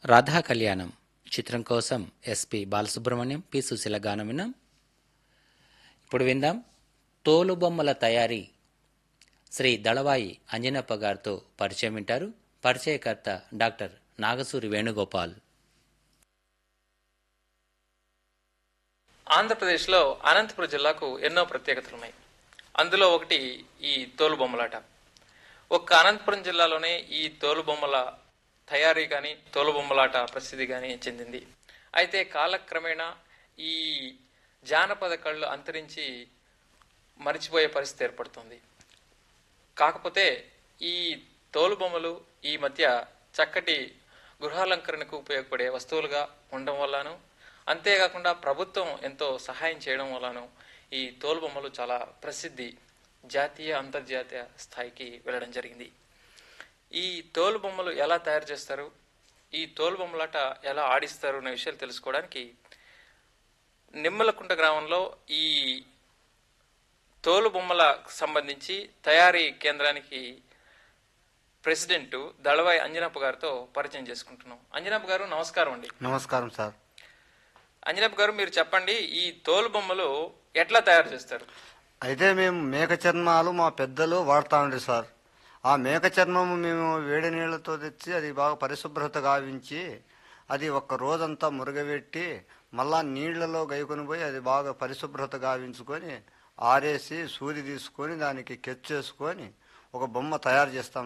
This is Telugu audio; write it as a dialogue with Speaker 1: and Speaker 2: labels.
Speaker 1: రాధా కళ్యాణం చిత్రం కోసం ఎస్పి బాలసుబ్రహ్మణ్యం పి సుశీల గానం విన్నాం ఇప్పుడు విందాం తోలుబొమ్మల తయారీ శ్రీ దళవాయి అంజనప్ప గారితో పరిచయం వింటారు పరిచయకర్త డాక్టర్ నాగసూరి వేణుగోపాల్
Speaker 2: ఆంధ్రప్రదేశ్లో అనంతపురం జిల్లాకు ఎన్నో ప్రత్యేకతలు ఉన్నాయి అందులో ఒకటి ఈ తోలుబొమ్మలాట ఒక్క అనంతపురం జిల్లాలోనే ఈ తోలుబొమ్మల తయారీ కానీ తోలుబొమ్మలాట ప్రసిద్ధి కానీ చెందింది అయితే కాలక్రమేణా ఈ జానపద కళ్ళు అంతరించి మరిచిపోయే పరిస్థితి ఏర్పడుతుంది కాకపోతే ఈ తోలుబొమ్మలు ఈ మధ్య చక్కటి గృహాలంకరణకు ఉపయోగపడే వస్తువులుగా ఉండడం వల్లను అంతేకాకుండా ప్రభుత్వం ఎంతో సహాయం చేయడం వలన ఈ తోలుబొమ్మలు చాలా ప్రసిద్ధి జాతీయ అంతర్జాతీయ స్థాయికి వెళ్ళడం జరిగింది ఈ తోలుబొమ్మలు ఎలా తయారు చేస్తారు ఈ తోలుబొమ్మలాట ఎలా ఆడిస్తారు అనే విషయాలు తెలుసుకోవడానికి నిమ్మలకుంట గ్రామంలో ఈ తోలుబొమ్మలకు సంబంధించి తయారీ కేంద్రానికి ప్రెసిడెంట్ దళవాయి అంజనప్ప గారితో పరిచయం చేసుకుంటున్నాం అంజనప్ప గారు నమస్కారం అండి
Speaker 3: నమస్కారం సార్
Speaker 2: అంజనప్ప గారు మీరు చెప్పండి ఈ తోలు బొమ్మలు ఎట్లా తయారు చేస్తారు
Speaker 3: అయితే మేము మేక చర్మాలు మా పెద్దలు వాడుతా ఉండే సార్ ఆ మేక చర్మము మేము వేడి నీళ్ళతో తెచ్చి అది బాగా పరిశుభ్రత గావించి అది ఒక్క రోజంతా మురగబెట్టి మళ్ళా నీళ్లలో గైకొని పోయి అది బాగా పరిశుభ్రత గావించుకొని ఆరేసి సూది తీసుకొని దానికి కెచ్చేసుకొని ఒక బొమ్మ తయారు చేస్తాం